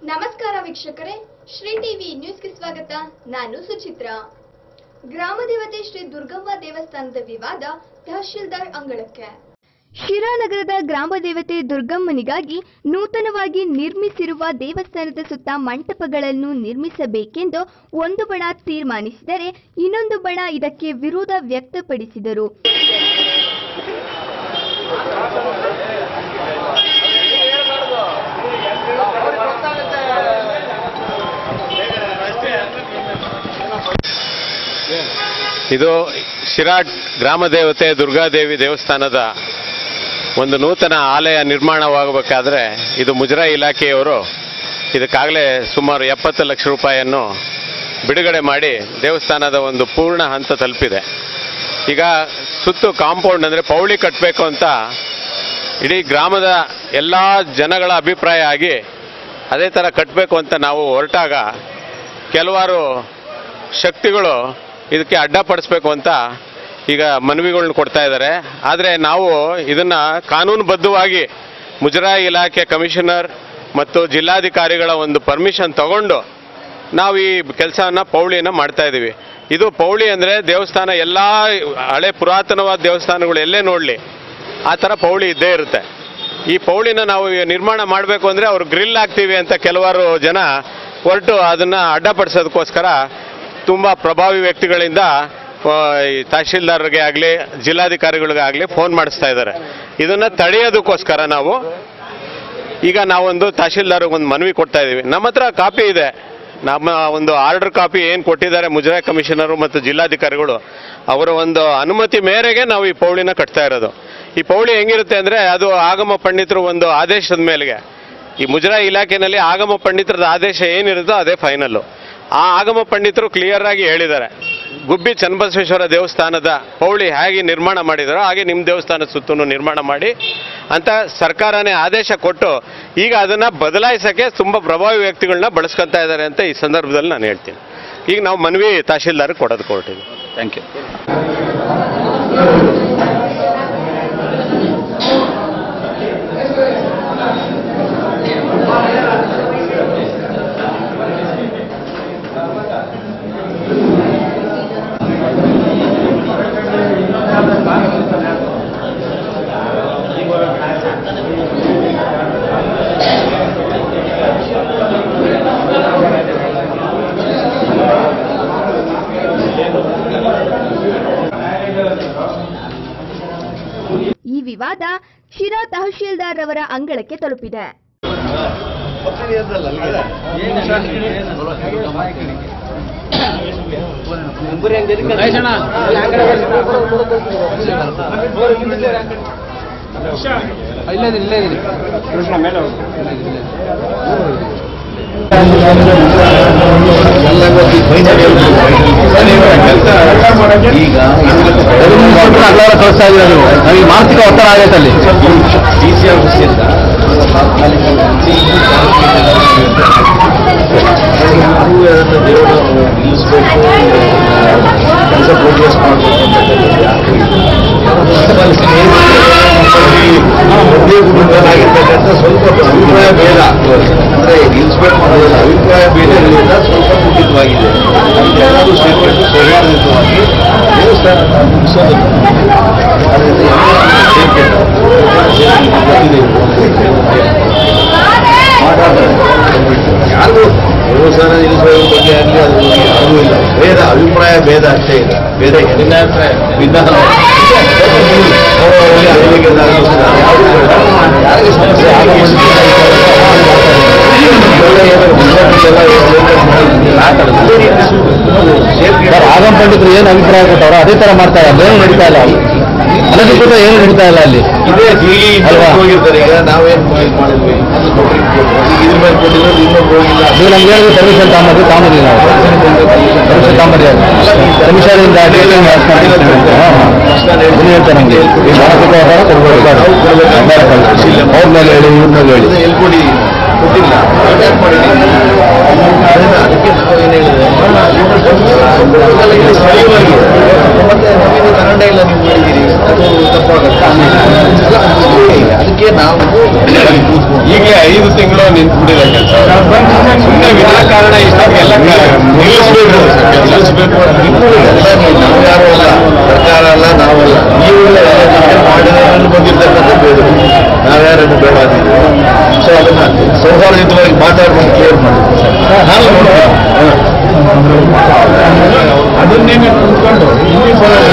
ನಮಸ್ಕಾರ ವೀಕ್ಷಕರೇ ಶ್ರೀ ಟಿವಿ ನ್ಯೂಸ್ಗೆ ಸ್ವಾಗತ ನಾನು ಸುಚಿತ್ರ ಗ್ರಾಮ ದೇವತೆ ಶ್ರೀ ದುರ್ಗವ್ವ ದೇವಸ್ಥಾನದ ವಿವಾದ ತಹಶೀಲ್ದಾರ್ ಅಂಗಳಕ್ಕೆ ಶಿರಾನಗರದ ಗ್ರಾಮ ದೇವತೆ ದುರ್ಗಮ್ಮನಿಗಾಗಿ ನೂತನವಾಗಿ ನಿರ್ಮಿಸಿರುವ ದೇವಸ್ಥಾನದ ಸುತ್ತ ಮಂಟಪಗಳನ್ನು ನಿರ್ಮಿಸಬೇಕೆಂದು ಒಂದು ಬಣ ತೀರ್ಮಾನಿಸಿದರೆ ಇನ್ನೊಂದು ಬಣ ಇದಕ್ಕೆ ವಿರೋಧ ವ್ಯಕ್ತಪಡಿಸಿದರು ಇದು ಶಿರಾಟ್ ಗ್ರಾಮ ದೇವತೆ ದುರ್ಗಾದೇವಿ ದೇವಸ್ಥಾನದ ಒಂದು ನೂತನ ಆಲಯ ನಿರ್ಮಾಣವಾಗಬೇಕಾದ್ರೆ ಇದು ಮುಜರಾಯಿ ಇಲಾಖೆಯವರು ಇದಕ್ಕಾಗಲೇ ಸುಮಾರು ಎಪ್ಪತ್ತು ಲಕ್ಷ ರೂಪಾಯಿಯನ್ನು ಬಿಡುಗಡೆ ಮಾಡಿ ದೇವಸ್ಥಾನದ ಒಂದು ಪೂರ್ಣ ಹಂತ ತಲುಪಿದೆ ಈಗ ಸುತ್ತು ಕಾಂಪೌಂಡ್ ಅಂದರೆ ಪೌಳಿ ಕಟ್ಟಬೇಕು ಅಂತ ಇಡೀ ಗ್ರಾಮದ ಎಲ್ಲ ಜನಗಳ ಅಭಿಪ್ರಾಯ ಆಗಿ ಅದೇ ಥರ ಕಟ್ಟಬೇಕು ಅಂತ ನಾವು ಹೊರಟಾಗ ಕೆಲವಾರು ಶಕ್ತಿಗಳು ಇದಕ್ಕೆ ಅಡ್ಡಪಡಿಸ್ಬೇಕು ಅಂತ ಈಗ ಮನವಿಗಳನ್ನ ಕೊಡ್ತಾ ಇದ್ದಾರೆ ಆದರೆ ನಾವು ಇದನ್ನ ಕಾನೂನುಬದ್ಧವಾಗಿ ಮುಜರಾಯಿ ಇಲಾಖೆ ಕಮಿಷನರ್ ಮತ್ತು ಜಿಲ್ಲಾಧಿಕಾರಿಗಳ ಒಂದು ಪರ್ಮಿಷನ್ ತಗೊಂಡು ನಾವು ಈ ಕೆಲಸನ ಪೌಳಿಯನ್ನು ಮಾಡ್ತಾ ಇದ್ದೀವಿ ಇದು ಪೌಳಿ ಅಂದರೆ ದೇವಸ್ಥಾನ ಎಲ್ಲ ಹಳೆ ಪುರಾತನವಾದ ದೇವಸ್ಥಾನಗಳು ಎಲ್ಲೇ ನೋಡಲಿ ಆ ಥರ ಪೌಳಿ ಇದ್ದೇ ಇರುತ್ತೆ ಈ ಪೌಳಿನ ನಾವು ನಿರ್ಮಾಣ ಮಾಡಬೇಕು ಅಂದರೆ ಅವ್ರು ಗ್ರಿಲ್ ಹಾಕ್ತೀವಿ ಅಂತ ಕೆಲವಾರು ಜನ ಹೊರಟು ಅದನ್ನು ಅಡ್ಡಪಡಿಸೋದಕ್ಕೋಸ್ಕರ ತುಂಬ ಪ್ರಭಾವಿ ವ್ಯಕ್ತಿಗಳಿಂದ ಆ, ಈ ತಹಶೀಲ್ದಾರ್ಗೆ ಆಗಲಿ ಜಿಲ್ಲಾಧಿಕಾರಿಗಳಿಗೆ ಆಗಲಿ ಫೋನ್ ಮಾಡಿಸ್ತಾ ಇದ್ದಾರೆ ಇದನ್ನು ತಡೆಯೋದಕ್ಕೋಸ್ಕರ ನಾವು ಈಗ ನಾವೊಂದು ತಹಶೀಲ್ದಾರ್ಗೆ ಒಂದು ಮನವಿ ಕೊಡ್ತಾ ಇದ್ದೀವಿ ನಮ್ಮ ಹತ್ರ ಕಾಪಿ ಇದೆ ನಮ್ಮ ಒಂದು ಆರ್ಡರ್ ಕಾಪಿ ಏನು ಕೊಟ್ಟಿದ್ದಾರೆ ಮುಜರಾಯಿ ಕಮಿಷನರು ಮತ್ತು ಜಿಲ್ಲಾಧಿಕಾರಿಗಳು ಅವರ ಒಂದು ಅನುಮತಿ ಮೇರೆಗೆ ನಾವು ಈ ಪೌಳಿನ ಕಟ್ತಾ ಇರೋದು ಈ ಪೌಳಿ ಹೆಂಗಿರುತ್ತೆ ಅಂದರೆ ಅದು ಆಗಮ ಪಂಡಿತರು ಒಂದು ಆದೇಶದ ಮೇಲೆಗೆ ಈ ಮುಜರಾಯಿ ಇಲಾಖೆಯಲ್ಲಿ ಆಗಮ ಪಂಡಿತರದ ಆದೇಶ ಏನಿರುತ್ತೋ ಅದೇ ಫೈನಲ್ಲು ಆ ಆಗಮ ಪಂಡಿತರು ಕ್ಲಿಯರ್ ಆಗಿ ಹೇಳಿದ್ದಾರೆ ಗುಬ್ಬಿ ಚನ್ನಬಸವೇಶ್ವರ ದೇವಸ್ಥಾನದ ಪೌಳಿ ಹೇಗೆ ನಿರ್ಮಾಣ ಮಾಡಿದಾರೋ ಹಾಗೆ ನಿಮ್ಮ ದೇವಸ್ಥಾನದ ಸುತ್ತಲೂ ನಿರ್ಮಾಣ ಮಾಡಿ ಅಂತ ಸರ್ಕಾರನೇ ಆದೇಶ ಕೊಟ್ಟು ಈಗ ಅದನ್ನು ಬದಲಾಯಿಸೋಕ್ಕೆ ತುಂಬ ಪ್ರಭಾವಿ ವ್ಯಕ್ತಿಗಳನ್ನ ಬಳಸ್ಕೊತಾ ಇದ್ದಾರೆ ಅಂತ ಈ ಸಂದರ್ಭದಲ್ಲಿ ನಾನು ಹೇಳ್ತೀನಿ ಈಗ ನಾವು ಮನವಿ ತಹಶೀಲ್ದಾರ್ ಕೊಡೋದು ಕೊಟ್ಟಿದ್ದೀವಿ ಥ್ಯಾಂಕ್ ಯು ಈ ವಿವಾದ ಶಿರಾ ತಹಶೀಲ್ದಾರ್ ಅವರ ಅಂಗಳಕ್ಕೆ ತಲುಪಿದೆ ಈಗ ಅಗ್ಲವಾರ ಕಳಿಸ್ತಾ ಇದ್ದೀರಾ ನೀವು ನಮಗೆ ಮಾನಸಿಕ ಒತ್ತಡ ಆಗೈತೆ ಅಲ್ಲಿ ಡಿ ಸಿ ಆಫೀಸಿಂದ ದೇವರು ನಿಲ್ಲಿಸ್ಬೇಕು ಕೆಲಸ ಪ್ರೋಗ್ರೆಸ್ ಮಾಡಬೇಕು ಆಗಿರ್ತಕ್ಕಂಥ ಸ್ವಲ್ಪ ಅಭಿಪ್ರಾಯ ಭೇದ ಅಂದ್ರೆ ನಿಲ್ಲಿಸ್ಬೇಕು ಅನ್ನೋದಲ್ಲ ಅಭಿಪ್ರಾಯ ಭೇದಗಳಿಂದ ಸ್ವಲ್ಪ ಕುಂಠಿತವಾಗಿದೆ ಅದಕ್ಕೆಲ್ಲರೂ ಸೇರ್ಕೊಂಡು ಸೌಹಾರ್ದಯುತವಾಗಿ ದೇವಸ್ಥಾನ ಮುಗಿಸೋದಕ್ಕೆ ಅದರಿಂದ ಯಾರು ದೇವಸ್ಥಾನ ನಿಲ್ಲಿಸೋದ್ರ ಬಗ್ಗೆ ಆಗಲಿ ಅದ್ರ ಬಗ್ಗೆ ಯಾರೂ ಇಲ್ಲ ಭೇದ ಅಭಿಪ್ರಾಯ ಭೇದ ಅಷ್ಟೇ ಇಲ್ಲ ಬೇರೆ ಭಿನ್ನಾಭಿಪ್ರಾಯ ಭಿನ್ನ ಅವರವರಿಗೆ ಅನುಭವಕ್ಕೆಲ್ಲ ಯಾವ್ದು ಬೇಡ. ಯಾರಿಗೆ ಸಮಸ್ಯೆ ಆಗಮ ಪಂಡಿತರು ಏನು ಅಭಿಪ್ರಾಯ ಕೊಟ್ಟವ್ರ ಅದೇ ತರ ಮಾಡ್ತಾ ಇಲ್ಲ ಏನು ನಡೀತಾ ಇಲ್ಲ ಅನಧಿಕೃತ ಏನು ನಡೀತಾ ಇಲ್ಲ ಅಲ್ಲಿ ಇದೇ ಅಲ್ವಾ ಹೋಗಿರ್ತಾರೆ ಈಗ ನಾವೇನ್ ಮಾಡಿದ್ವಿ ಇದ್ರ ಮೇಲೆ ಕೊಟ್ಟಿದ್ರು ಇನ್ನೊಬ್ರು ಹೋಗಿಲ್ಲ ನೀವು ನಮ್ಗೆ ಹೇಳಿದ್ರೆ ಪರ್ಮಿಷನ್ ತಗೊಂಬಂದು ತಗೊಂಬಂದಿಲ್ಲ ನಾವು ಪರ್ಮಿಷನ್ ತಗೊಂಬಂದಿ ಕಮಿಷನಿಂದ ಏನು ಹೇಳ್ತಾರೆ ನಮಗೆ ಈ ಮಾನಸಿಕ ಆಹಾರ ಕೊಡ್ಬೇಕು ಅವ್ರ ಮೇಲೆ ಹೇಳಿ ಇವ್ರ ಮೇಲೆ ಹೇಳಿ ಎಲ್ಲಿ ಕೊಡಿ ಕೊಟ್ಟಿಲ್ಲ ಯಾಕೆ ಮಾಡಿದ್ದೀವಿ ಅದಕ್ಕೆ ನಾವು ಏನು ಹೇಳಿದ್ರೆ ಸ್ಥಳೀಯವಾಗಿ ಮತ್ತೆ ನವೀನ ಕನ್ನಡ ಇಲ್ಲ ನೀವು ಮಾಡಿದ್ದೀರಿ ಅದು ತಪ್ಪಾಗುತ್ತೆ ಅಲ್ಲ, ಅದಕ್ಕೆ ನಾವು ಕೂತ್ಕೊಂಡು ಈಗಲೇ ಐದು ತಿಂಗಳು ನಿಂತ್ಬಿಟ್ಟಿದೆ ಕೆಲಸ ಸುಮ್ಮನೆ ವಿನಾಕಾರಣ ಇಷ್ಟಕ್ಕೆಲ್ಲ ನಿಲ್ಲಿಸ್ಬೇಕು ನಿಲ್ಲಿಸ್ಬೇಕು ನಾವು ಯಾರು ಅಲ್ಲ ಸರ್ಕಾರ ಅಲ್ಲ ನಾವಲ್ಲ ನೀವೆಲ್ಲ ಮಾಡಿದ್ರೆ ಬಂದಿರ್ತಕ್ಕಂಥ ಬೇಡ ನಾವ್ಯಾರನ್ನು ಬೇಡ ಅಂದಿದ್ದೀವಿ ಸೊ ಅದನ್ನ ಸೌಹಾರ್ದಯುತವಾಗಿ ಮಾತಾಡ್ಕೊಂಡು ಕ್ಲಿಯರ್ ಮಾಡಿ ನಾನು ಅದನ್ನೇ ಕುತ್ಕೊಂಡು ಇಲ್ಲಿ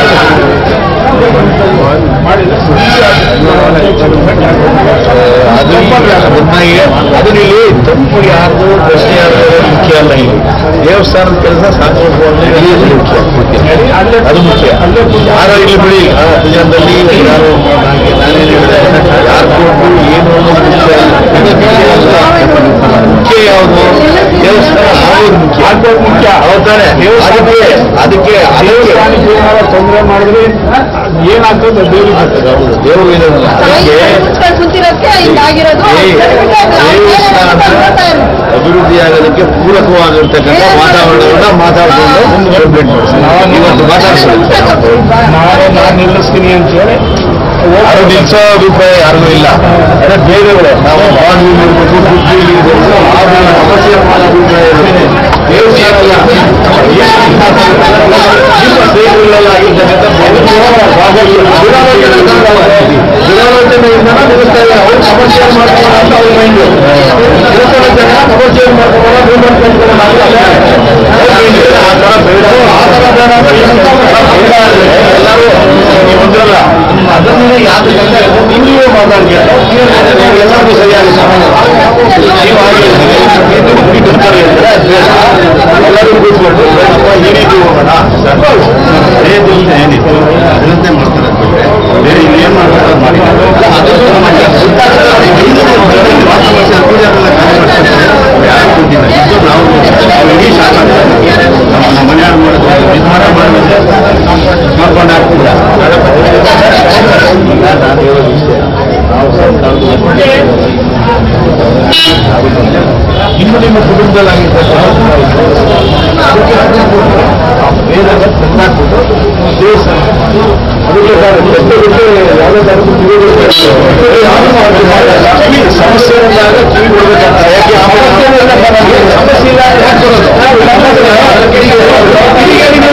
ಅದು ಅದನ್ನಾಗಿ ಅದನ್ನ ಇಲ್ಲಿ ತಪ್ಪು ಯಾರ್ದು ಪ್ರಶ್ನೆ ಯಾರ್ದು ಮುಖ್ಯ ಅಲ್ಲ ಇಲ್ಲಿ ದೇವಸ್ಥಾನದ ಕೆಲಸ ಸಾಂಸ್ಕೃತಿಕವಾಗಿ ನಡೆಯೋದು ಮುಖ್ಯ ಅದು ಮುಖ್ಯ ಯಾರೋ ಇಲ್ಲಿ ಬಿಡಿ ಆ ಜನದಲ್ಲಿ ಯಾರು ನಾನೇನು ಹೇಳಿದೆ ಯಾರು ಕೊಟ್ಟು ಏನು ಅನ್ನೋದು ಮುಖ್ಯ ಅಲ್ಲ. ಮುಖ್ಯ ಯಾವುದು ದೇವಸ್ಥಾನ ಆಗೋದು ಮುಖ್ಯ ಮುಖ್ಯ ಹೌದಾನೆ ಅದಕ್ಕೆ ಅದಕ್ಕೆ ಅದಕ್ಕೆ ತೊಂದರೆ ಮಾಡಿದ್ರೆ ಏನಾಗ್ತದೆ ದೇವ್ರಿಗೆ ಗೊತ್ತಿದೆ. ಹೌದು, ದೇವರು ಇರೋದಲ್ಲ ಅದಕ್ಕೆ ಏ, ದೇವಸ್ಥಾನ ಅಭಿವೃದ್ಧಿ ಆಗೋದಕ್ಕೆ ಪೂರಕವಾಗಿರ್ತಕ್ಕಂಥ ವಾತಾವರಣವನ್ನ ಮಾತಾಡಿಕೊಂಡು ಮುಂದೆ ಕಂಪ್ಲೇಂಟ್ ಮಾಡಿಸಿ ಇವತ್ತು ಮಾತಾಡಿಸಿ ನಾಳೆ ನಾನು ನಿಲ್ಲಿಸ್ತೀನಿ ಅಂತ ಹೇಳಿ ಯಾರು ನಿಲ್ಸೋ ಅಭಿಪ್ರಾಯ ಯಾರಿಗೂ ಇಲ್ಲ ಅದೇ ಬೇರೆಯವರೇ ನಾವು ಬಾಂಡ್ ಇರ್ಬೇಕು ಬುದ್ಧಿ ಇರ್ಬೇಕು ಆಮೇಲೆ ಸಮಸ್ಯೆ ಮಾಡೋ ಅಭಿಪ್ರಾಯ ಇದೆ ದೇವಸ್ಥಾನ ಅಲ್ಲ ನಿಮ್ಮ ಸೇವೆಗಳೆಲ್ಲ ಆಗಿರ್ತಕ್ಕಂಥ ದುರಾಲೋಚನೆಯಿಂದ ನಿಲ್ಲಿಸ್ತಾ ಇಲ್ಲ ಅವ್ರು ಸಮಸ್ಯೆ ಮಾಡ್ಕೊಳ್ಳೋ ಅಂತ ಅವ್ರ ಮೈಂಡ್ ಇರುತ್ತಲ್ಲ ಜನ ಸಮಸ್ಯೆ ಮಾಡ್ಕೊಳ್ಳೋ ಡಿಮಾಂಡ್ ಮಾಡ್ಕೊಳ್ಳೋ ಆ ಥರ ಬೇಡ ಆ ಥರ ಬೇಡ ಅಂದ್ರೆ ಬೇಡ ಅಂದ್ರೆ ಎಲ್ಲರೂ ನೀವು ಒಂದ್ರಲ್ಲ ಅದನ್ನೇ ಯಾತಕ್ಕಂತ ನೀವೇ ಮಾತಾಡ್ತೀರ ಎಲ್ಲರಿಗೂ ಸರಿಯಾಗಿ ಸಮಾನ ನೀವು ಹಾಗೆ ಬಿಡ್ತಾರೆ ಅಂದ್ರೆ ಅದು ಬೇಡ. ಎಲ್ಲರೂ ಕೂತ್ಕೊಂಡು ಬೇಡಪ್ಪ ಈ ರೀತಿ ಹೋಗೋಣ ಏನಿಲ್ಲ ಏನಿತ್ತು ಅದರಂತೆ ಮಾಡ್ತಾರೆ ಬಿಟ್ರೆ ಬೇರೆ ಇನ್ನೇನ್ ಮಾಡ್ತಾರೆ ಅದು ಮಾಡಿ ಅದನ್ನು ನಮ್ಮ ಯಾರು ಕೊಟ್ಟಿಲ್ಲ ಇದು ನಾವು ನಾವು ಇಡೀ ಶಾಖ ನಮ್ಮ ನಮ್ಮ ಮನೆಯವ್ರು ಮಾಡೋದು ನಿರ್ಮಾಣ ಮಾಡಬೇಕು ಮಾಡ್ಕೊಂಡು ಹಾಕ್ತಿಲ್ಲ ನಾನು ಹೇಳೋದು ಇಷ್ಟೇ ನಾವು ಸರ್ಕಾರದ ನಿಮ್ಮ ನಿಮ್ಮ ಕುಟುಂಬದಲ್ಲಾಗಿದ್ದ ವೇದದ ತಂದಾಕ್ಬಿಟ್ಟು ದೇವಸ್ಥಾನ ಅದಕ್ಕೆ ಸರ್ ಎಷ್ಟು ಬಿಟ್ಟು ಯಾವುದೇ ಥರದ ಕಿವಿ ಸಮಸ್ಯೆ ಬಂದಾಗ ಕಿವಿ ಕೊಡ್ಬೇಕಂತ ಯಾಕೆ ಆ ಸಮಸ್ಯೆ ಇಲ್ಲ ಯಾಕೆ ಕೊಡೋದು ಕಿಡಿಗೇಡಿಗೆ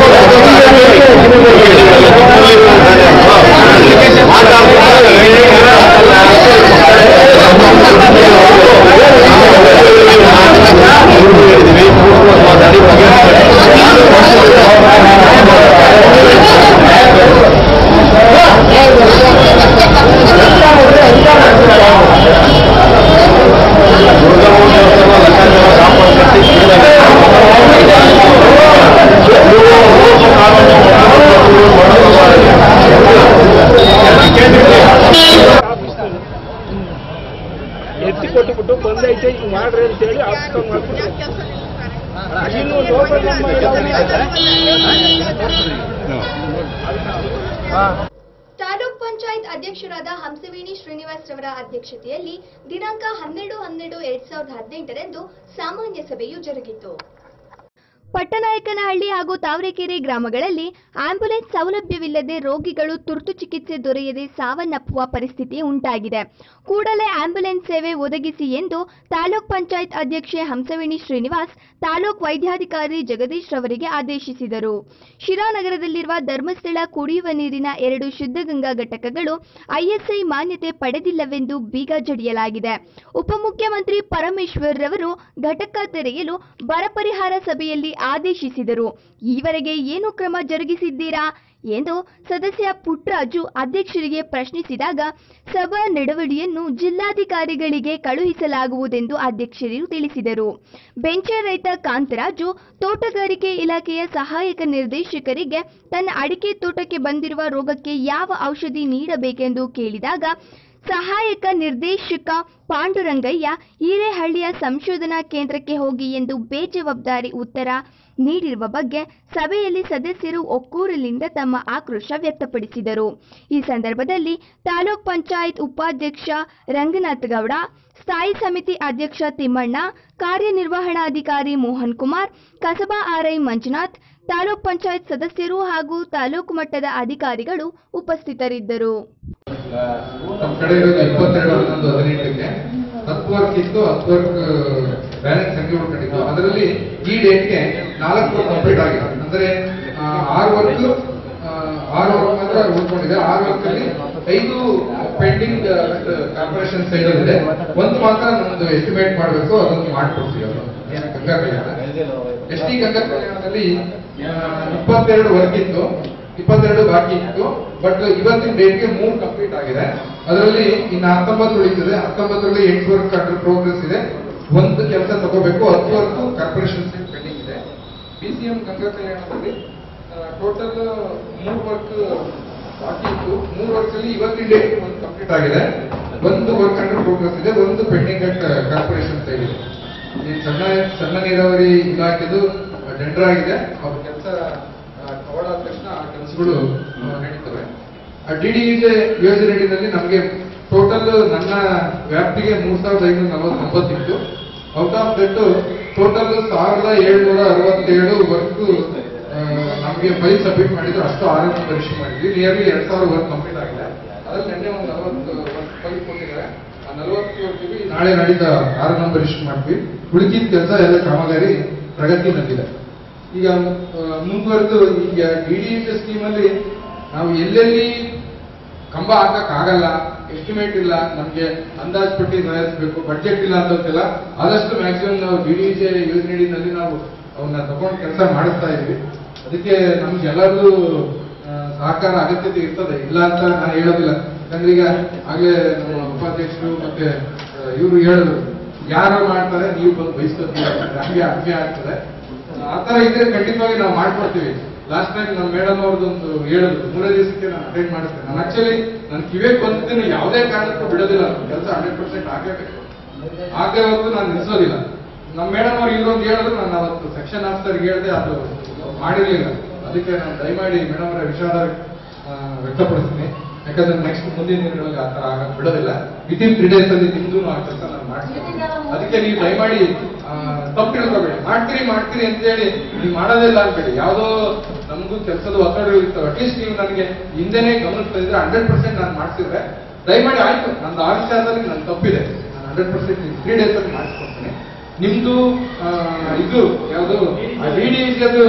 ಎತ್ತಿ ಕೊಟ್ಟುಬಿಟ್ಟು ಬಂದೈತೆ ಹಿಂಗ್ ಮಾಡ್ರಿ ಅಂತೇಳಿ ಆಪ್ತ ಮಾಡ್ಬಿಟ್ಟು ಇನ್ನೂ ಲೋಕಲ್ ತಾಲೂಕ್ ಪಂಚಾಯತ್ ಅಧ್ಯಕ್ಷರಾದ ಹಂಸವೇಣಿ ಶ್ರೀನಿವಾಸ್ ರವರ ಅಧ್ಯಕ್ಷತೆಯಲ್ಲಿ ದಿನಾಂಕ ಹನ್ನೆರಡು ಹನ್ನೆರಡು ಎರಡ್ ಸಾವಿರದ ಹದಿನೆಂಟರಂದು ಸಾಮಾನ್ಯ ಸಭೆಯು ಜರುಗಿತು ಪಟ್ಟನಾಯಕನಹಳ್ಳಿ ಹಾಗೂ ತಾವರೆಕೆರೆ ಗ್ರಾಮಗಳಲ್ಲಿ ಆಂಬ್ಯುಲೆನ್ಸ್ ಸೌಲಭ್ಯವಿಲ್ಲದೆ ರೋಗಿಗಳು ತುರ್ತು ಚಿಕಿತ್ಸೆ ದೊರೆಯದೆ ಸಾವನ್ನಪ್ಪುವ ಪರಿಸ್ಥಿತಿ ಉಂಟಾಗಿದೆ ಕೂಡಲೇ ಆಂಬ್ಯುಲೆನ್ಸ್ ಸೇವೆ ಒದಗಿಸಿ ಎಂದು ತಾಲೂಕ್ ಪಂಚಾಯತ್ ಅಧ್ಯಕ್ಷೆ ಹಂಸವೇಣಿ ಶ್ರೀನಿವಾಸ್ ತಾಲೂಕ್ ವೈದ್ಯಾಧಿಕಾರಿ ಜಗದೀಶ್ ರವರಿಗೆ ಆದೇಶಿಸಿದರು ಶಿರಾನಗರದಲ್ಲಿರುವ ಧರ್ಮಸ್ಥಳ ಕುಡಿಯುವ ನೀರಿನ ಎರಡು ಶುದ್ಧಗಂಗಾ ಘಟಕಗಳು ಐಎಸ್ಐ ಮಾನ್ಯತೆ ಪಡೆದಿಲ್ಲವೆಂದು ಬೀಗ ಜಡಿಯಲಾಗಿದೆ ಉಪಮುಖ್ಯಮಂತ್ರಿ ಪರಮೇಶ್ವರ್ ರವರು ಘಟಕ ತೆರೆಯಲು ಬರ ಪರಿಹಾರ ಸಭೆಯಲ್ಲಿ ಆದೇಶಿಸಿದರು ಈವರೆಗೆ ಏನು ಕ್ರಮ ಜರುಗಿಸಿದ್ದೀರಾ ಎಂದು ಸದಸ್ಯ ಪುಟ್ಟರಾಜು ಅಧ್ಯಕ್ಷರಿಗೆ ಪ್ರಶ್ನಿಸಿದಾಗ ಸಭಾ ನಡವಳಿಯನ್ನು ಜಿಲ್ಲಾಧಿಕಾರಿಗಳಿಗೆ ಕಳುಹಿಸಲಾಗುವುದೆಂದು ಅಧ್ಯಕ್ಷರು ತಿಳಿಸಿದರು ಬೆಂಚೆ ರೈತ ಕಾಂತರಾಜು ತೋಟಗಾರಿಕೆ ಇಲಾಖೆಯ ಸಹಾಯಕ ನಿರ್ದೇಶಕರಿಗೆ ತನ್ನ ಅಡಿಕೆ ತೋಟಕ್ಕೆ ಬಂದಿರುವ ರೋಗಕ್ಕೆ ಯಾವ ಔಷಧಿ ನೀಡಬೇಕೆಂದು ಕೇಳಿದಾಗ ಸಹಾಯಕ ನಿರ್ದೇಶಕ ಪಾಂಡುರಂಗಯ್ಯ ಹಿರೇಹಳ್ಳಿಯ ಸಂಶೋಧನಾ ಕೇಂದ್ರಕ್ಕೆ ಹೋಗಿ ಎಂದು ಬೇಜವಾಬ್ದಾರಿ ಉತ್ತರ ನೀಡಿರುವ ಬಗ್ಗೆ ಸಭೆಯಲ್ಲಿ ಸದಸ್ಯರು ಒಕ್ಕೂರಲಿಂದ ತಮ್ಮ ಆಕ್ರೋಶ ವ್ಯಕ್ತಪಡಿಸಿದರು ಈ ಸಂದರ್ಭದಲ್ಲಿ ತಾಲೂಕ್ ಪಂಚಾಯತ್ ಉಪಾಧ್ಯಕ್ಷ ರಂಗನಾಥ್ ಗೌಡ ಸ್ಥಾಯಿ ಸಮಿತಿ ಅಧ್ಯಕ್ಷ ತಿಮ್ಮಣ್ಣ ಕಾರ್ಯನಿರ್ವಹಣಾಧಿಕಾರಿ ಮೋಹನ್ ಕುಮಾರ್ ಕಸಬಾ ಆರ್ಐ ಮಂಜುನಾಥ್ ತಾಲೂಕ್ ಪಂಚಾಯತ್ ಸದಸ್ಯರು ಹಾಗೂ ತಾಲೂಕು ಮಟ್ಟದ ಅಧಿಕಾರಿಗಳು ಉಪಸ್ಥಿತರಿದ್ದರು ನಮ್ಮ ಕಡೆ ಇರೋದು ಇಪ್ಪತ್ತೆರಡು ಹನ್ನೊಂದು ಹದಿನೆಂಟಕ್ಕೆ ಹತ್ತು ವರ್ಕ್ ಇತ್ತು ಹತ್ತು ವರ್ಕ್ ಬ್ಯಾಲೆನ್ಸ್ ಸಂಖ್ಯೆ ಉಳ್ಕೊಂಡಿತ್ತು ಅದರಲ್ಲಿ ಈ ಡೇಟ್ಗೆ ನಾಲ್ಕು ವರ್ಕ್ ಕಂಪ್ಲೀಟ್ ಆಗಿದೆ ಅಂದ್ರೆ ಆ, ಆರು ವರ್ಕ್ ಆರು ವರ್ಕ್ ಮಾತ್ರ ಉಳ್ಕೊಂಡಿದೆ ಆರು ವರ್ಕ್ ಅಲ್ಲಿ ಐದು ಪೆಂಡಿಂಗ್ ಕಾರ್ಪೊರೇಷನ್ ಸೈಡ್ ಇದೆ ಒಂದು ಮಾತ್ರ ನಮ್ದು ಎಸ್ಟಿಮೇಟ್ ಮಾಡಬೇಕು ಅದನ್ನು ಮಾಡ್ಕೊಡ್ತೀವಿ ಅದು ಏನು ಗಂಗಾ ಕಲ್ಯಾಣ ಎಸ್ ಟಿ ಗಂಗಾ ಕಲ್ಯಾಣದಲ್ಲಿ ಆ, ಇಪ್ಪತ್ತೆರಡು ವರ್ಕ್ ಇತ್ತು ಇಪ್ಪತ್ತೆರಡು ಬಾಕಿ ಇತ್ತು ಬಟ್ ಇವತ್ತಿನ ಡೇಟ್ಗೆ ಮೂರು ಕಂಪ್ಲೀಟ್ ಆಗಿದೆ ಅದರಲ್ಲಿ ಇನ್ನು ಹತ್ತೊಂಬತ್ತು ಉಳಿತದೆ ಹತ್ತೊಂಬತ್ತರಲ್ಲಿ ಎಂಟು ವರ್ಕ್ ಅಂಡರ್ ಪ್ರೋಗ್ರೆಸ್ ಇದೆ ಒಂದು ಕೆಲಸ ತಗೋಬೇಕು ಹತ್ತು ವರ್ಕ್ ಕಾರ್ಪೊರೇಷನ್ ಸೈಡ್ ಪೆಂಡಿಂಗ್ ಇದೆ ಬಿ ಸಿ ಎಂ ಗಂಗಾ ಕಲ್ಯಾಣದಲ್ಲಿ ಟೋಟಲ್ ಮೂರು ವರ್ಕ್ ಬಾಕಿ ಇತ್ತು ಮೂರು ವರ್ಕ್ ಅಲ್ಲಿ ಇವತ್ತಿನ ಡೇಟ್ ಒಂದು ಕಂಪ್ಲೀಟ್ ಆಗಿದೆ ಒಂದು ವರ್ಕ್ ಅಂಡರ್ ಪ್ರೋಗ್ರೆಸ್ ಇದೆ ಒಂದು ಪೆಂಡಿಂಗ್ ಅಟ್ ಕಾರ್ಪೊರೇಷನ್ ಸೈಡ್ ಇದೆ ಈ ಸಣ್ಣ ಸಣ್ಣ ನೀರಾವರಿ ಇಲಾಖೆದು ಟೆಂಡರ್ ಆಗಿದೆ ಅವ್ರ ಕೆಲಸ ಕವರ್ ಆದ ತಕ್ಷಣ ಆ ಕೆಲಸಗಳು ನಡೀತವೆ ಡಿ ಡಿ ಯೋಜನೆಯಲ್ಲಿ ನಮಗೆ ಟೋಟಲ್ ನನ್ನ ವ್ಯಾಪ್ತಿಗೆ ಮೂರ್ ಸಾವಿರದ ಐನೂರ ನಲವತ್ತೊಂಬತ್ತಿತ್ತು ಔಟ್ ಆಫ್ ದಟ್ ಟೋಟಲ್ ಸಾವಿರದ ಏಳ್ನೂರ ಅರವತ್ತೇಳು ವರ್ಕ್ ನಮಗೆ ಫೈಲ್ ಸಬ್ಮಿಟ್ ಮಾಡಿದ್ರು ಅಷ್ಟು ಆರೋಗ್ಯ ಪರೀಕ್ಷೆ ಮಾಡಿದ್ವಿ ನಿಯರ್ಲಿ ಎರಡ್ ಸಾವಿರ ವರ್ಕ್ ಕಂಪ್ಲೀಟ್ ಆಗಿದೆ ಅದ್ರಲ್ಲಿ ನಿನ್ನೆ ಒಂದು ನಲವತ್ತು ವರ್ಕ್ ಫೈಲ್ ಕೊಟ್ಟಿದ್ದಾರೆ ಆ ನಲವತ್ತು ವರ್ಕ್ಗೆ ನಾಳೆ ನಾಡಿದ್ದ ಆರೋಗ್ಯ ಪರೀಕ್ಷೆ ಮಾಡ್ತೀವಿ ಉಳಿದಿದ್ದ ಕೆಲಸ ಎಲ್ಲ ಕಾಮಗಾರಿ ಪ್ರಗತಿನಲ್ಲಿದೆ ಈಗ ಆ, ಮುಂದುವರೆದು ಈಗ ಡಿ ಡಿ ಸ್ಕೀಮ್ ಅಲ್ಲಿ ನಾವು ಎಲ್ಲೆಲ್ಲಿ ಕಂಬ ಹಾಕಕ್ ಆಗಲ್ಲ ಎಸ್ಟಿಮೇಟ್ ಇಲ್ಲ ನಮ್ಗೆ ಅಂದಾಜ್ ಪಟ್ಟಿ ತಯಾರಿಸಬೇಕು ಬಡ್ಜೆಟ್ ಇಲ್ಲ ಅಂತಂತೆಲ್ಲ ಆದಷ್ಟು ಮ್ಯಾಕ್ಸಿಮಮ್ ನಾವು ಡಿ ಡಿ ಯೋಜನೆಯಲ್ಲಿ ನಾವು ಅವನ್ನ ತಗೊಂಡು ಕೆಲಸ ಮಾಡಿಸ್ತಾ ಇದ್ವಿ ಅದಕ್ಕೆ ನಮ್ಗೆ ಎಲ್ಲರಿಗೂ ಆ, ಸಹಕಾರ ಅಗತ್ಯತೆ ಇರ್ತದೆ ಇಲ್ಲ ಅಂತ ನಾನು ಹೇಳೋದಿಲ್ಲ ಯಾಕಂದ್ರೆ ಈಗ ಆಗ್ಲೇ ನಮ್ಮ ಉಪಾಧ್ಯಕ್ಷರು ಮತ್ತೆ ಇವರು ಹೇಳಿದ್ರು ಯಾರು ಮಾಡ್ತಾರೆ ನೀವು ಬಂದು ಬಯಸ್ಕೊತೀವಿ ಹಂಗೆ ಹಂಗೆ ಆಗ್ತದೆ ಆ ತರ ಇದ್ರೆ ಖಂಡಿತವಾಗಿ ನಾವು ಮಾಡ್ಕೊಡ್ತೀವಿ ಲಾಸ್ಟ್ ಟೈಮ್ ನಮ್ಮ ಮೇಡಮ್ ಅವ್ರದ್ದೊಂದು ಹೇಳಿದ್ರು ಮೂರೇ ದಿವಸಕ್ಕೆ ನಾನು ಅಟೆಂಡ್ ಮಾಡಿಸ್ತೇನೆ ನಾನು ಆಕ್ಚುಲಿ ನನ್ನ ಕಿವಿಗೆ ಬಂದಿದ್ದೇನೆ ಯಾವುದೇ ಕಾರಣಕ್ಕೂ ಬಿಡೋದಿಲ್ಲ ಕೆಲಸ ಹಂಡ್ರೆಡ್ ಪರ್ಸೆಂಟ್ ಆಗಬೇಕು ಆಗೇ ಹೊತ್ತು ನಾನು ನಿಲ್ಸೋದಿಲ್ಲ ನಮ್ಮ ಮೇಡಮ್ ಅವ್ರು ಇಲ್ಲೊಂದು ಹೇಳಿದ್ರು ನಾನು ಅವತ್ತು ಸೆಕ್ಷನ್ ಆಫೀಸರ್ ಹೇಳಿದೆ ಅದು ಮಾಡಿರ್ಲಿಲ್ಲ ಅದಕ್ಕೆ ನಾನು ದಯಮಾಡಿ ಮೇಡಮ್ ಅವರ ವಿಷಾದ ಆ, ವ್ಯಕ್ತಪಡಿಸ್ತೀನಿ ಯಾಕಂದ್ರೆ ನೆಕ್ಸ್ಟ್ ಮುಂದಿನ ದಿನಗಳಲ್ಲಿ ಆ ತರ ಆಗಕ್ ಬಿಡೋದಿಲ್ಲ ವಿತಿನ್ ತ್ರೀ ಡೇಸ್ ಅಲ್ಲಿ ನಿಮ್ದು ಆ ಕೆಲಸ ನಾನು ಮಾಡ್ತೀನಿ ಅದಕ್ಕೆ ನೀವು ದಯಮಾಡಿ ಆ, ತಪ್ಪು ತಿಳ್ಕೊಬೇಡಿ ಮಾಡ್ತೀರಿ ಮಾಡ್ತೀರಿ ಅಂತ ಹೇಳಿ ನೀವು ಮಾಡೋದಿಲ್ಲ ಅನ್ಬೇಡಿ ಯಾವುದೋ ನಮಗೂ ಕೆಲಸದ ಒತ್ತಡಗಳು ಇರ್ತವೆ ಅಟ್ಲೀಸ್ಟ್ ನೀವು ನನಗೆ ಹಿಂದೆನೆ ಗಮನಿಸ್ತಾ ಇದ್ರೆ ಹಂಡ್ರೆಡ್ ಪರ್ಸೆಂಟ್ ನಾನು ಮಾಡ್ತಿದ್ರೆ ದಯಮಾಡಿ ಆಯ್ತು ನಂದು ಆ ವಿಚಾರದಲ್ಲಿ ನನ್ನ ತಪ್ಪಿದೆ ನಾನು ಹಂಡ್ರೆಡ್ ಪರ್ಸೆಂಟ್ ತ್ರೀ ಡೇಸ್ ಅಲ್ಲಿ ಮಾಡಿಸ್ಕೊಡ್ತೀನಿ ನಿಮ್ದು ಆ, ಇದು ಯಾವುದು D D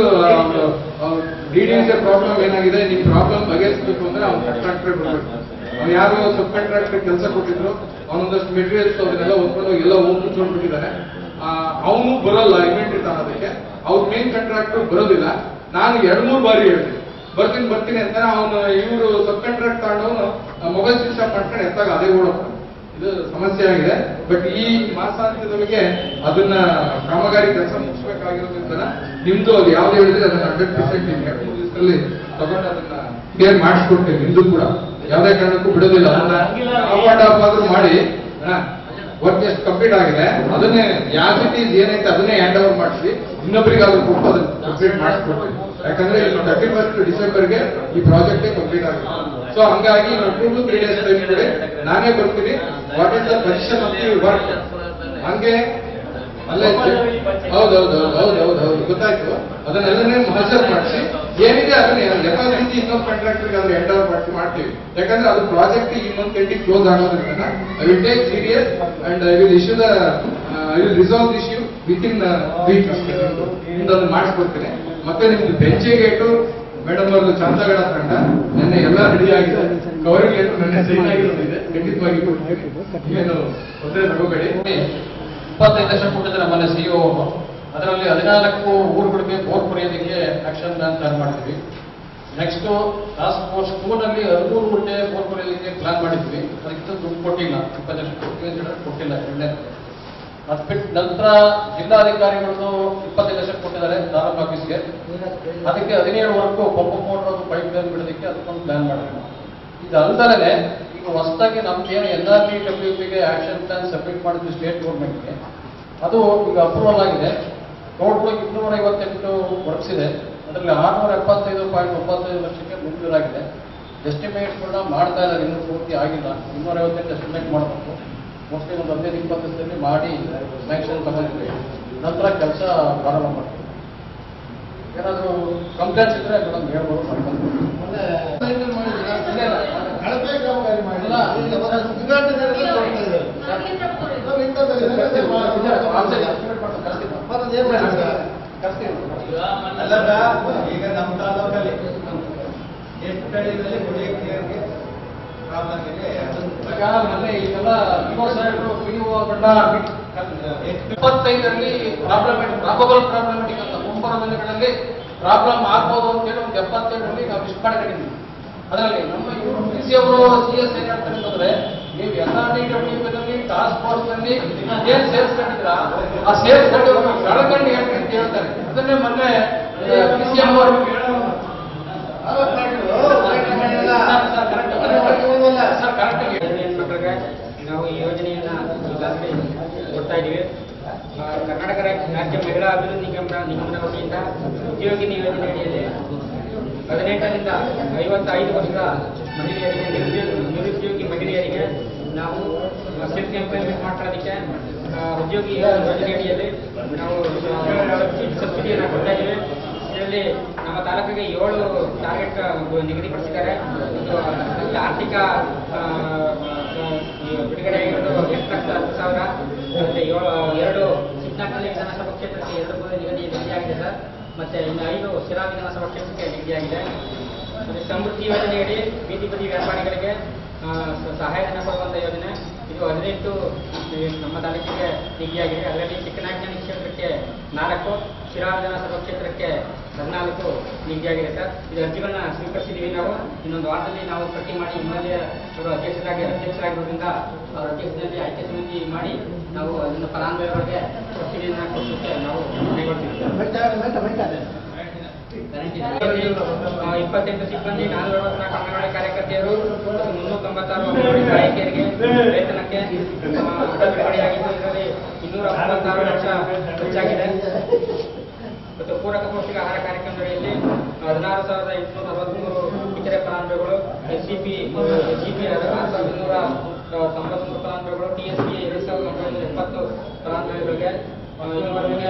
D D problem ಏನಾಗಿದೆ ನಿಮ್ ಪ್ರಾಬ್ಲಮ್ ಬಗೆಹರಿಸಬೇಕು ಅಂದ್ರೆ ಅವ್ನು ಕಾಂಟ್ರಾಕ್ಟರ್ ಬರ್ಬೇಕು ಅವ್ನು ಯಾರು ಸಬ್ ಕಾಂಟ್ರಾಕ್ಟರ್ ಕೆಲಸ ಕೊಟ್ಟಿದ್ರು ಅವನೊಂದಷ್ಟು ಮೆಟೀರಿಯಲ್ಸ್ ಅವನ್ನೆಲ್ಲ ಓದ್ಕೊಂಡು ಎಲ್ಲ ಹೋಗಿ ಮುಚ್ಕೊಂಡ್ಬಿಟ್ಟಿದ್ದಾರೆ ಅವನು ಬರಲ್ಲ ಇನ್ವೆಂಟ್ರಿ ತಗೋದಕ್ಕೆ ಅವ್ರ ಮೇನ್ ಕಾಂಟ್ರಾಕ್ಟರ್ ಬರೋದಿಲ್ಲ ನಾನು ಎರಡ್ ಮೂರು ಬಾರಿ ಹೇಳ್ತೀನಿ ಬರ್ತೀನಿ ಬರ್ತೀನಿ ಅಂತ ಅವನು ಇವರು ಸಬ್ ಕಾಂಟ್ರಾಕ್ಟ್ ತಗೊಂಡವನು ಮೊಬೈಲ್ ಸ್ವಿಚ್ ಆಫ್ ಮಾಡ್ಕೊಂಡು ಎತ್ತಾಗ ಅದೇ ಓಡೋದು ಇದು ಸಮಸ್ಯೆ ಆಗಿದೆ ಬಟ್ ಈ ಮಾಸಾಂತ್ಯದೊಳಗೆ ಅದನ್ನ ಕಾಮಗಾರಿ ಕೆಲಸ ಮುಗಿಸ್ಬೇಕಾಗಿರೋದ್ರಿಂದ ನಿಮ್ದು ಅದು ಯಾವ್ದು ಹೇಳಿದ್ರೆ ಅದನ್ನ ಹಂಡ್ರೆಡ್ ಪರ್ಸೆಂಟ್ ನಿಮ್ಗೆ ಎರಡು ಮೂರು ದಿವಸದಲ್ಲಿ ತಗೊಂಡು ಅದನ್ನ ಕ್ಲಿಯರ್ ಮಾಡಿಸ್ಕೊಡ್ತೀವಿ ನಿಮ್ದು ಕೂಡ ಯಾವ್ದೇ ಕಾರಣಕ್ಕೂ ಬಿಡೋದಿಲ್ಲ ಅದನ್ನ ಆಫ್ ಆದ್ರೂ ಮಾಡಿ ವರ್ಕ್ ಎಷ್ಟು ಕಂಪ್ಲೀಟ್ ಆಗಿದೆ ಅದನ್ನೇ ಯಾವ ಇಟ್ ಈಸ್ ಏನೈತೆ ಅದನ್ನೇ ಹ್ಯಾಂಡ್ ಓವರ್ ಮಾಡಿಸಿ ಇನ್ನೊಬ್ಬರಿಗಾದ್ರೂ ಕೊಟ್ಟು ಅದನ್ನ ಕಂಪ್ಲೀಟ್ ಮಾಡಿಸ್ಕೊಡ್ತೀವಿ ಯಾಕಂದ್ರೆ ತರ್ಟಿ ಫಸ್ಟ್ ಡಿಸೆಂಬರ್ಗೆ ಈ ಪ್ರಾಜೆಕ್ಟ್ ಕಂಪ್ಲೀಟ್ ಆಗಿದೆ ಸೊ ಹಂಗಾಗಿ two to three days time ಕೊಡಿ ನಾನೇ ಬರ್ತೀನಿ what is the position of the work ಹಂಗೆ ಅಲ್ಲೇ ಹೌದೌದು ಹೌದೌದು ಹೌದು ಗೊತ್ತಾಯ್ತು ಅದನ್ನೆಲ್ಲನೇ ಮಹಸರ್ ಮಾಡಿಸಿ ಏನಿದೆ ಅದನ್ನ ಯಥಾರೀತಿ ಇನ್ನೊಂದು ಕಾಂಟ್ರಾಕ್ಟರ್ಗೆ ಅದ್ರ ಎಂಡ್ ಓವರ್ ಮಾಡಿಸಿ ಮಾಡ್ತೀವಿ ಯಾಕಂದ್ರೆ ಅದು ಪ್ರಾಜೆಕ್ಟ್ ಈ ಮಂತ್ ಎಂಡಿಗೆ ಕ್ಲೋಸ್ ಆಗೋದ್ರಿಂದ I will take serious and I will issue the I will resolve issue within week ನಿಮ್ದು ಅದನ್ನ ಮಾಡಿಸ್ಕೊಡ್ತೀನಿ ಮತ್ತೆ ನಿಮ್ದು ಬೆಂಚೆ ಗೇಟು ಮೇಡಮ್ ಅವ್ರದ್ದು ಚಂದಗಡ ತಂಡ ನೆನ್ನೆ ಎಲ್ಲ ರೆಡಿ ಆಗಿದೆ ಕವರಿಂಗ್ ಲೆಟರ್ ನೆನ್ನೆ ಸೈನ್ ಆಗಿರೋದಿದೆ ಖಂಡಿತವಾಗಿ ಕೊಡ್ತೀನಿ ಏನು ತೊಂದರೆ ತಗೋಬೇಡಿ ಇಪ್ಪತ್ತೈದು ಲಕ್ಷ ಕೊಟ್ಟಿದ್ದಾರೆ ನಮ್ಮಲ್ಲಿ ಸಿಇಒ ಅದರಲ್ಲಿ ಹದಿನಾಲ್ಕು ಊರುಗಳಿಗೆ ಬೋರ್ ಕೊರೆಯೋದಕ್ಕೆ ಆಕ್ಷನ್ ಪ್ಲಾನ್ ಪ್ಲಾನ್ ಮಾಡ್ತೀವಿ ನೆಕ್ಸ್ಟ್ ಟಾಸ್ಕ್ ಫೋರ್ಸ್ ಟೂನಲ್ಲಿ ಹದಿಮೂರು ಊರಿಗೆ ಬೋರ್ ಕೊರೆಯೋದಕ್ಕೆ ಪ್ಲಾನ್ ಮಾಡಿದ್ವಿ ಅದಕ್ಕೆ ದುಡ್ಡು ಕೊಟ್ಟಿಲ್ಲ ಇಪ್ಪತ್ತು ಲಕ್ಷ ಕೊಡ್ತೀವಿ ಅಂತ ಹೇಳಿದ್ರೆ ಕೊಟ್ಟಿಲ್ಲ ಎರಡನೇ ಅದು ಬಿಟ್ಟು ನಂತರ ಜಿಲ್ಲಾಧಿಕಾರಿಗಳದ್ದು ಇಪ್ಪತ್ತೈದು ಲಕ್ಷ ಕೊಟ್ಟಿದ್ದಾರೆ ತಾಲೂಕು ಆಫೀಸ್ಗೆ ಅದಕ್ಕೆ ಹದಿನೇಳುವರೆಗೂ ಪಂಪ ಮೋಟರ್ ಅದು ಪೈಪ್ ಲೈನ್ ಬಿಡೋದಕ್ಕೆ ಅದಕ್ಕೊಂದು ಪ್ಲಾನ್ ಮಾಡಿದ್ವಿ ಇದು ಅಲ್ದಲೇ ಈಗ ಹೊಸದಾಗಿ ನಮ್ಗೆ ಏನು ಎನ್ ಆರ್ ಪಿ ಡಬ್ಲ್ಯೂ ಪಿಗೆ ಆಕ್ಷನ್ ಪ್ಲಾನ್ ಸಬ್ಮಿಟ್ ಮಾಡಿದ್ವಿ ಸ್ಟೇಟ್ ಗೌರ್ಮೆಂಟ್ಗೆ ಅದು ಈಗ ಅಪ್ರೂವಲ್ ಆಗಿದೆ ಟೋಟಲ್ ಇನ್ನೂರ ಐವತ್ತೆಂಟು ವರ್ಕ್ಸ್ ಇದೆ ಅದರಲ್ಲಿ ಆರುನೂರ ಎಪ್ಪತ್ತೈದು ಪಾಯಿಂಟ್ ಒಂಬತ್ತೈದು ಲಕ್ಷಕ್ಕೆ ಮಂಜೂರಾಗಿದೆ ಎಸ್ಟಿಮೇಟ್ಗಳನ್ನ ಮಾಡ್ತಾ ಇದ್ದಾರೆ ಇನ್ನೂ ಪೂರ್ತಿ ಆಗಿಲ್ಲ ಇನ್ನೂರ ಐವತ್ತೆಂಟು ಎಸ್ಟಿಮೇಟ್ ಮಾಡಬೇಕು ಮೋಸ್ಟ್ಲಿ ಒಂದು ಹದಿನೈದು ಇಪ್ಪತ್ತು ದಿವಸದಲ್ಲಿ ಮಾಡಿ ಸ್ಯಾಂಕ್ಷನ್ ತಗೊಂಡಿದ್ವಿ ನಂತರ ಕೆಲಸ ಪ್ರಾರಂಭ ಮಾಡ್ತೀವಿ ಏನಾದರೂ ಕಂಪ್ಲೇಂಟ್ಸ್ ಇದ್ರೆ ಮೇಡಮ್ ಹೇಳ್ಬೋದು ಮಾಡ್ಕೊಂಡು ಕಳಪೆ ಕಾಮಗಾರಿ ಮಾಡಿಲ್ಲ ಉದ್ಘಾಟನೆಯಲ್ಲಿ ತೊಡ್ತಾ ಇದ್ದಾರೆ. ನಾವು ಇಂಥದ್ದೆಲ್ಲ ಮಾಡ್ತೀವಿ. ಮತ್ತೆ ಏನ್ ಮಾಡ್ತೀರಾ? ಅಲ್ಲದ ಈಗ ನಮ್ಮ ತಾಲೂಕಲ್ಲಿ ಎಷ್ಟು ಕಡೆಯಲ್ಲಿ ಕುಡಿಯೋ ನೀರಿಗೆ ಪ್ರಾಬ್ಲಮ್ ಇದೆ ಅದನ್ನ ಈಗ ಮೊನ್ನೆ ಈಗೆಲ್ಲ ಇಒ ಸಾಹೇಬರು ಪಿಡಿಒ ಗಂಡ ಇಪ್ಪತ್ತೈದರಲ್ಲಿ ಪ್ರಾಬ್ಲಮ್ ಪ್ರಾಬಬಲ್ ಪ್ರಾಬ್ಲಮೆಟಿಕ್ ಅಂತ ಮುಂಬರುವ ದಿನಗಳಲ್ಲಿ ಪ್ರಾಬ್ಲಮ್ ಆಗ್ಬೋದು ಅಂತ ಹೇಳಿ ಒಂದು ಎಪ್ಪತ್ತೈದರಲ್ಲಿ ನಾವು ಲಿಸ್ಟ್ ಮಾಡ್ಕೊಂಡಿದ್ವಿ ಅದರಲ್ಲಿ ನಮ್ಮ ಇವರು ಡಿ ಸಿ ಅವರು ಸಿ ಎಸ್ ಏನ್ ಹೇಳ್ತಾರೆ ಅಂತಂದ್ರೆ ನೀವು ಎಲ್ಲ ಡಿ ಡಬ್ಲ್ಯೂ ನಲ್ಲಿ ಟಾಸ್ಕ್ ಫೋರ್ಸ್ ನಲ್ಲಿ ಏನ್ ಸೇರಿಸ್ಕೊಂಡಿದ್ರ ಆ ಸೇರಿಸ್ಕೊಂಡು ಕಳ್ಕೊಂಡು ಹೇಳ್ರಿ ಅಂತ ಹೇಳ್ತಾರೆ ಅದನ್ನೇ ಮೊನ್ನೆ ಡಿ ಸಿ ಎಂ ಅವರು ನಾಲ್ಕು ಮಾಡಿದ್ರು, ಉದ್ಘಾಟನೆ ಮಾಡಿಲ್ಲ. ಸರ್ ಕರೆಕ್ಟ್ ಸರ್ ಕರೆಕ್ಟ್ ಹೆಣ್ಮಕ್ಳಿಗೆ ನಾವು ಈ ಯೋಜನೆಯನ್ನ ಈಗಾಗಲೇ ಕೊಡ್ತಾ ಇದ್ದೀವಿ ಆ, ಕರ್ನಾಟಕ ರಾಜ್ಯ ರಾಜ್ಯ ಮಹಿಳಾ ಅಭಿವೃದ್ಧಿ ನಿಗಮ ನಿಗಮದ ವತಿಯಿಂದ ಉದ್ಯೋಗಿನಿ ಯೋಜನೆ ಅಡಿಯಲ್ಲಿ ಹದಿನೆಂಟರಿಂದ ಐವತ್ತೈದು ವರ್ಷದ ಮಹಿಳೆಯರಿಗೆ ನಿರುದ್ಯೋಗ ನಿರುದ್ಯೋಗಿ ಮಹಿಳೆಯರಿಗೆ ನಾವು ಸೆಲ್ಫ್ ಎಂಪ್ಲಾಯ್ಮೆಂಟ್ ಮಾಡ್ಕೊಳ್ಳೋದಕ್ಕೆ ಆ, ಉದ್ಯೋಗಿ ಯೋಜನೆ ಅಡಿಯಲ್ಲಿ ನಾವು ಸಬ್ಸಿಡಿಯನ್ನು ಕೊಡ್ತಾ ಇದ್ದೀವಿ ಇದರಲ್ಲಿ ನಮ್ಮ ತಾಲೂಕಿಗೆ ಏಳು ಟಾರ್ಗೆಟ್ ನಿಗದಿಪಡಿಸಿದ್ದಾರೆ ಒಂದು ಆರ್ಥಿಕ ಆ, ಆ, ಬಿಡುಗಡೆ ಆಗಿರೋದು ಎಂಟು ಲಕ್ಷ ಹತ್ತು ಸಾವಿರ ಮತ್ತೆ ಏಳು ಎರಡು ಚಿಕ್ಕನಾಗ್ನಲ್ಲಿ ವಿಧಾನಸಭಾ ಕ್ಷೇತ್ರಕ್ಕೆ ಎರಡು ಮೂರು ನಿಗದಿ ನಿಗದಿಯಾಗಿದೆ ಸರ್ ಮತ್ತೆ ಇನ್ನು ಐದು ಶಿರಾ ವಿಧಾನಸಭಾ ಕ್ಷೇತ್ರಕ್ಕೆ ನಿಗದಿಯಾಗಿದೆ ಮತ್ತೆ ಸಮೃದ್ಧಿ ಯೋಜನೆಯಡಿ ಬೀದಿ ಬದಿ ವ್ಯಾಪಾರಿಗಳಿಗೆ ಆ, ಸ- ಸಹಾಯಧನ ಕೊಡುವಂಥ ಯೋಜನೆ ಇದು ಹದಿನೆಂಟು ಈ ನಮ್ಮ ತಾಲೂಕಿಗೆ ನಿಗದಿಯಾಗಿದೆ ಅದರಲ್ಲಿ ಚಿಕ್ಕನಾಗ್ನಲ್ಲಿ ಕ್ಷೇತ್ರಕ್ಕೆ ನಾಲ್ಕು ಶಿರಾ ವಿಧಾನಸಭಾ ಕ್ಷೇತ್ರಕ್ಕೆ ಹದಿನಾಲ್ಕು ನಿಗದಿಯಾಗಿದೆ ಸರ್ ಇದು ಅರ್ಜಿಗಳನ್ನ ಸ್ವೀಕರಿಸಿದ್ದೀವಿ ನಾವು ಇನ್ನೊಂದು ವಾರದಲ್ಲಿ ನಾವು ಪಟ್ಟಿ ಮಾಡಿ ಹಿಮಾಲಯ ಅವರು ಅಧ್ಯಕ್ಷರಾಗಿ ಅಧ್ಯಕ್ಷರಾಗಿರೋದ್ರಿಂದ ಅವರ ಅಧ್ಯಕ್ಷರಲ್ಲಿ ಆಯ್ಕೆ ಸಮಿತಿ ಮಾಡಿ ನಾವು ಅದನ್ನು ಫಲಾನುಭವಿಗಳಿಗೆ ಸಬ್ಸಿಡಿಯನ್ನು ಕೊಡಲಿಕ್ಕೆ ನಾವು ಕೈಗೊಳ್ತೀವಿ ಸರ್. ಆ, ಇಪ್ಪತ್ತೆಂಟು ಸಿಬ್ಬಂದಿ ನಾನ್ನೂರ ಅರವತ್ನಾಲ್ಕು ಅಂಗನವಾಡಿ ಕಾರ್ಯಕರ್ತೆಯರು ಮತ್ತು ಮುನ್ನೂರ ತೊಂಬತ್ತಾರು ಅಂಗನವಾಡಿ ಸಹಾಯಕಿಯರಿಗೆ ವೇತನಕ್ಕೆ ಆ, ಹಣ ಬಿಡುಗಡೆಯಾಗಿದ್ದು ಇದರಲ್ಲಿ ಇನ್ನೂರ ಮೂವತ್ತಾರು ಲಕ್ಷ ಖರ್ಚಾಗಿದೆ ಮತ್ತು ಪೂರಕ ಪೌಷ್ಟಿಕ ಆಹಾರ ಕಾರ್ಯಕ್ರಮದಲ್ಲಿ ಹದಿನಾರು ಸಾವಿರದ ಎಂಟುನೂರ ಅರವತ್ಮೂರು ಇತರೆ ಫಲಾನುಭವಿಗಳು S C P S C P ಆರು ಸಾವಿರದ ಇನ್ನೂರ ತೊಂಬತ್ಮೂರು ಫಲಾನುಭವಿಗಳು ಟಿ ಎಸ್ ಪಿ ಎರಡು ಸಾವಿರದ ಒಂಬೈನೂರ ಎಪ್ಪತ್ತು ಫಲಾನುಭವಿಗಳಿಗೆ ಆ, ಇದುವರೆಗೆ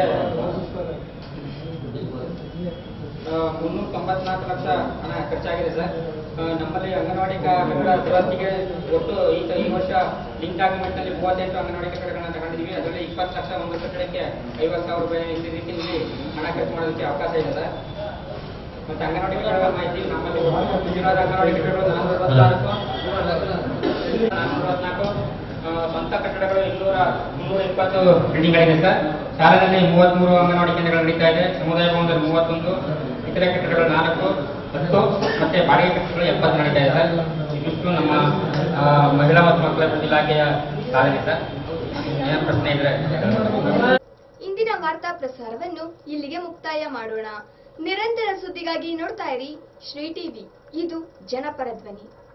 ಮುನ್ನೂರ ತೊಂಬತ್ನಾಲ್ಕು ಲಕ್ಷ ಹಣ ಖರ್ಚಾಗಿದೆ ಸರ್ ಆ, ನಮ್ಮಲ್ಲಿ ಅಂಗನವಾಡಿ ಕಟ್ಟಡ ದುರಸ್ತಿಗೆ ಒಟ್ಟು ಈ ಸ- ಈ ವರ್ಷ ಲಿಂಕ್ ಡಾಕ್ಯುಮೆಂಟ್ನಲ್ಲಿ ಮೂವತ್ತೆಂಟು ಅಂಗನವಾಡಿ ಕಟ್ಟಡಗಳನ್ನ ತಗೊಂಡಿದ್ದೀವಿ ಅದರಲ್ಲಿ ಇಪ್ಪತ್ತು ಲಕ್ಷ ಒಂದು ಕಟ್ಟಡಕ್ಕೆ ಐವತ್ತು ಸಾವಿರ ರೂಪಾಯಿ ಈ ರೀತಿಯಲ್ಲಿ ಹಣ ಖರ್ಚು ಮಾಡೋದಕ್ಕೆ ಅವಕಾಶ ಇದೆ ಸರ್ ಮತ್ತೆ ಅಂಗನವಾಡಿ ಕಟ್ಟಡಗಳ ಮಾಹಿತಿ ನಮ್ಮಲ್ಲಿ ಗುಜರಾತ್ ಅಂಗನವಾಡಿ ಕಟ್ಟಡಗಳು ನಾನ್ನೂರ ಅರವತ್ನಾಲ್ಕು ನಾನ್ನೂರ ಅರವತ್ನಾಲ್ಕು ಆ, ಸ್ವಂತ ಕಟ್ಟಡಗಳು ಇನ್ನೂರ ಮುನ್ನೂರ ಇಪ್ಪತ್ತು ಬಿಲ್ಡಿಂಗ್ ಗಳಿದೆ ಸರ್ ಶಾಲೆಯಲ್ಲಿ ಮೂವತ್ಮೂರು ಅಂಗನವಾಡಿ ಕೇಂದ್ರಗಳು ನಡೀತಾ ಇದೆ ಸಮುದಾಯ ಭವನದಲ್ಲಿ ಮೂವತ್ತೊಂದು ಇತರೆ ಕಟ್ಟಡಗಳು ನಾಲ್ಕು ಹತ್ತು ಮತ್ತೆ ಬಾಡಿಗೆ ಕಟ್ಟಡಗಳು ಎಪ್ಪತ್ತು ನಡೀತಾ ಇದೆ ಸರ್ ಇದಿಷ್ಟು ನಮ್ಮ ಆ, ಮಹಿಳಾ ಮತ್ತು ಮಕ್ಕಳ ಅಭಿವೃದ್ಧಿ ಇಲಾಖೆಯ ಸಾಧನೆ ಸರ್ ಏನಾದ್ರು ಪ್ರಶ್ನೆ ಇದ್ರೆ ಇಂದಿನ ವಾರ್ತಾ ಪ್ರಸಾರವನ್ನು ಇಲ್ಲಿಗೆ ಮುಕ್ತಾಯ ಮಾಡೋಣ ನಿರಂತರ ಸುದ್ದಿಗಾಗಿ ನೋಡ್ತಾ ಇರಿ ಶ್ರೀ ಟಿವಿ ಇದು ಜನಪರ ಧ್ವನಿ